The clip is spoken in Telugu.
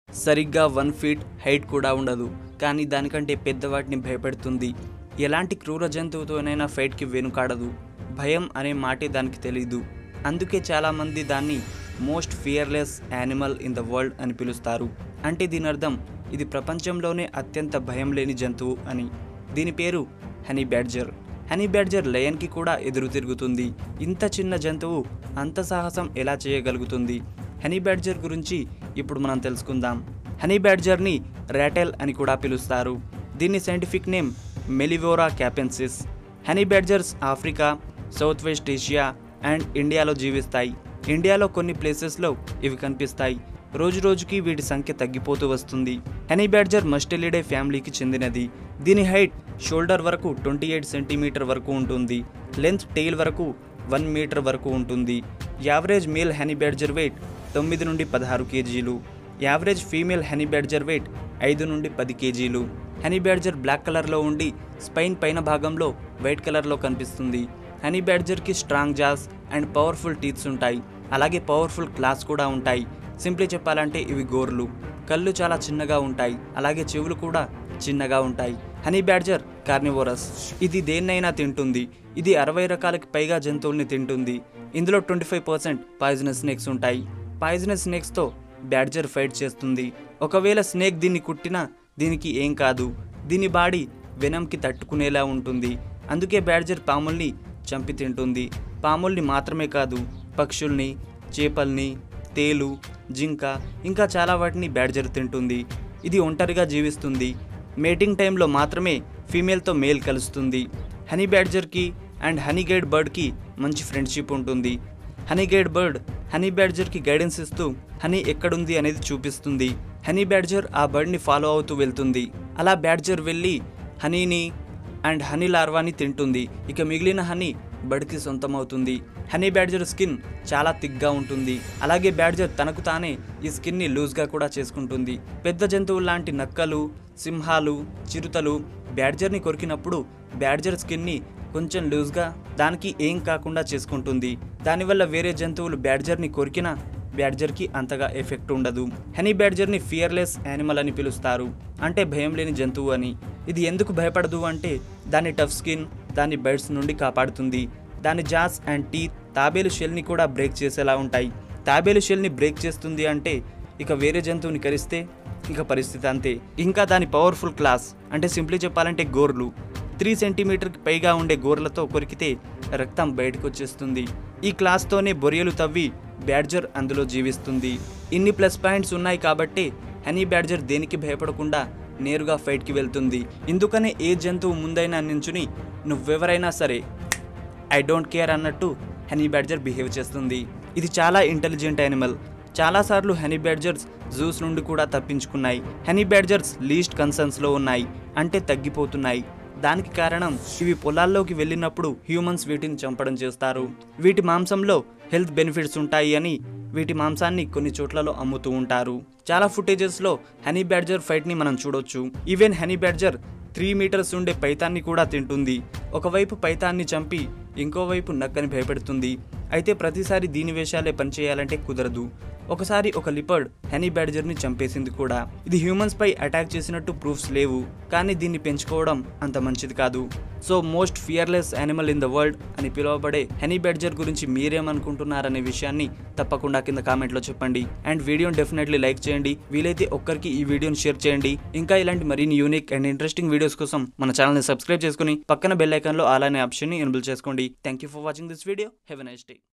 సరిగ్గా వన్ ఫీట్ హైట్ కూడా ఉండదు కానీ దానికంటే పెద్దవాటిని భయపెడుతుంది ఎలాంటి క్రూర జంతువుతోనైనా ఫైట్కి వెనుకాడదు భయం అనే మాటే దానికి తెలీదు అందుకే చాలామంది దాన్ని most fearless animal in the world అని పిలుస్తారు అంటే దీని అర్థం ఇది ప్రపంచంలోనే అత్యంత భయం లేని జంతువు అని దీని పేరు హనీ బ్యాడ్జర్ హనీ బ్యాడ్జర్ లయన్కి కూడా ఎదురు తిరుగుతుంది ఇంత చిన్న జంతువు అంత సాహసం ఎలా చేయగలుగుతుంది హనీ బ్యాడ్జర్ గురించి ఇప్పుడు మనం తెలుసుకుందాం హనీ బ్యాడ్జర్ని ర్యాటెల్ అని కూడా పిలుస్తారు దీని scientific name Mellivora capensis honey badgers Africa south west Asia and ఇండియాలో జీవిస్తాయి ఇండియాలో కొన్ని ప్లేసెస్లో ఇవి కనిపిస్తాయి రోజు రోజుకి వీటి సంఖ్య తగ్గిపోతూ వస్తుంది హనీ బ్యాడ్జర్ మస్టెలిడే ఫ్యామిలీకి చెందినది దీని హైట్ షోల్డర్ వరకు ట్వంటీ ఎయిట్ సెంటీమీటర్ వరకు ఉంటుంది లెంత్ టెయిల్ వరకు వన్ మీటర్ వరకు ఉంటుంది average male honey badger weight తొమ్మిది నుండి పదహారు కేజీలు average female honey badger weight ఐదు నుండి పది కేజీలు హనీ బ్యాడ్జర్ బ్లాక్ కలర్లో ఉండి స్పైన్ పైన భాగంలో వైట్ కలర్లో కనిపిస్తుంది హనీ బ్యాడ్జర్కి strong jaws and powerful teeths ఉంటాయి అలాగే పవర్ఫుల్ క్లాస్ కూడా ఉంటాయి సింప్లీ చెప్పాలంటే ఇవి గోర్లు కళ్ళు చాలా చిన్నగా ఉంటాయి అలాగే చెవులు కూడా చిన్నగా ఉంటాయి హనీ బ్యాడ్జర్ కార్నివోరస్ ఇది దేన్నైనా తింటుంది ఇది అరవై రకాలకి పైగా జంతువుల్ని తింటుంది ఇందులో twenty five percent poisonous snakes ఉంటాయి పాయిజనస్ స్నేక్స్తో బ్యాడ్జర్ ఫైట్ చేస్తుంది ఒకవేళ స్నేక్ దీన్ని కుట్టినా దీనికి ఏం కాదు దీని బాడీ వెనంకి తట్టుకునేలా ఉంటుంది అందుకే బ్యాడ్జర్ పాముల్ని చంపి తింటుంది పాముల్ని మాత్రమే కాదు పక్షుల్ని చేపల్ని తేలు జింక ఇంకా చాలా వాటిని బ్యాడ్జర్ తింటుంది ఇది ఒంటరిగా జీవిస్తుంది మేటింగ్ టైంలో మాత్రమే ఫీమేల్తో మేల్ కలుస్తుంది హనీ బ్యాడ్జర్కి అండ్ హనీ గైడ్ బర్డ్కి మంచి ఫ్రెండ్షిప్ ఉంటుంది హనీ గైడ్ బర్డ్ హనీ బ్యాడ్జర్కి గైడెన్స్ ఇస్తూ హనీ ఎక్కడుంది అనేది చూపిస్తుంది హనీ బ్యాడ్జర్ ఆ బర్డ్ని ఫాలో అవుతూ వెళ్తుంది అలా బ్యాడ్జర్ వెళ్ళి హనీని అండ్ హనీ లార్వాని తింటుంది ఇక మిగిలిన హనీ బర్డ్కి సొంతమవుతుంది హనీ బ్యాడ్జర్ స్కిన్ చాలా థిక్గా ఉంటుంది అలాగే బ్యాడ్జర్ తనకు తానే ఈ స్కిన్ని లూజ్గా కూడా చేసుకుంటుంది పెద్ద జంతువులు లాంటి నక్కలు సింహాలు చిరుతలు బ్యాడ్జర్ని కొరికినప్పుడు బ్యాడ్జర్ స్కిన్ని కొంచెం లూజ్గా దానికి ఏం కాకుండా చేసుకుంటుంది దానివల్ల వేరే జంతువులు బ్యాడ్జర్ని కొరికినా బ్యాడ్జర్కి అంతగా ఎఫెక్ట్ ఉండదు హనీ బ్యాడ్జర్ని ఫియర్లెస్ యానిమల్ అని పిలుస్తారు అంటే భయం లేని జంతువు అని ఇది ఎందుకు భయపడదు అంటే దాని టఫ్ స్కిన్ దాని బైట్స్ నుండి కాపాడుతుంది దాని జాస్ అండ్ టీత్ తాబేలు షెల్ని కూడా బ్రేక్ చేసేలా ఉంటాయి తాబేలు షెల్ని బ్రేక్ చేస్తుంది అంటే ఇక వేరే జంతువుని కరిస్తే ఇక పరిస్థితి అంతే ఇంకా దాని పవర్ఫుల్ క్లాస్ అంటే సింప్లీ చెప్పాలంటే గోర్లు త్రీ సెంటీమీటర్కి పైగా ఉండే గోర్లతో కొరికితే రక్తం బయటకు వచ్చేస్తుంది ఈ క్లాస్తోనే బొరియలు తవ్వి బ్యాడ్జర్ అందులో జీవిస్తుంది ఇన్ని ప్లస్ పాయింట్స్ ఉన్నాయి కాబట్టి హనీ బ్యాడ్జర్ దేనికి భయపడకుండా నేరుగా ఫైట్కి వెళ్తుంది ఇందుకనే ఏ జంతువు ముందైనా నించుని నువ్వెవరైనా సరే ఐ డోంట్ కేర్ అన్నట్టు హనీ బ్యాడ్జర్ బిహేవ్ చేస్తుంది ఇది చాలా ఇంటెలిజెంట్ యానిమల్ చాలాసార్లు హనీ బ్యాడ్జర్స్ జూస్ నుండి కూడా తప్పించుకున్నాయి హనీ బ్యాడ్జర్స్ లీస్ట్ కన్సర్న్స్లో ఉన్నాయి అంటే తగ్గిపోతున్నాయి దానికి కారణం ఇవి పొలాల్లోకి వెళ్ళినప్పుడు హ్యూమన్స్ వీటిని చంపడం చేస్తారు వీటి మాంసంలో హెల్త్ బెనిఫిట్స్ ఉంటాయి అని వీటి మాంసాన్ని కొన్ని చోట్లలో అమ్ముతూ ఉంటారు చాలా ఫుటేజెస్లో హనీ బ్యాడ్జర్ ఫైట్ని మనం చూడొచ్చు even honey badger three metres ఉండే పైతాన్ని కూడా తింటుంది ఒకవైపు పైతాన్ని చంపి ఇంకోవైపు నక్కని భయపెడుతుంది అయితే ప్రతిసారి దీని వేషాలే పనిచేయాలంటే కుదరదు ఒకసారి ఒక లిపర్డ్ హనీ బ్యాడ్జర్ని చంపేసింది కూడా ఇది హ్యూమన్స్ పై అటాక్ చేసినట్టు ప్రూఫ్స్ లేవు కానీ దీన్ని పెంచుకోవడం అంత మంచిది కాదు so most fearless animal in the world అని పిలువబడే హనీ బ్యాడ్జర్ గురించి మీరేమనుకుంటున్నారనే విషయాన్ని తప్పకుండా కింద కామెంట్లో చెప్పండి అండ్ వీడియోని డెఫినెట్లీ లైక్ చేయండి వీలైతే ఒక్కరికి ఈ వీడియోని షేర్ చేయండి ఇంకా ఇలాంటి మరిన్ని యూనిక్ అండ్ ఇంట్రెస్టింగ్ వీడియోస్ కోసం మన ఛానల్ని సబ్స్క్రైబ్ చేసుకుని పక్కన బెల్ ఐకాన్లో ఆల్ అనే ఆప్షన్ని ఎనబుల్ చేసుకోండి thank you for watching this video have a nice day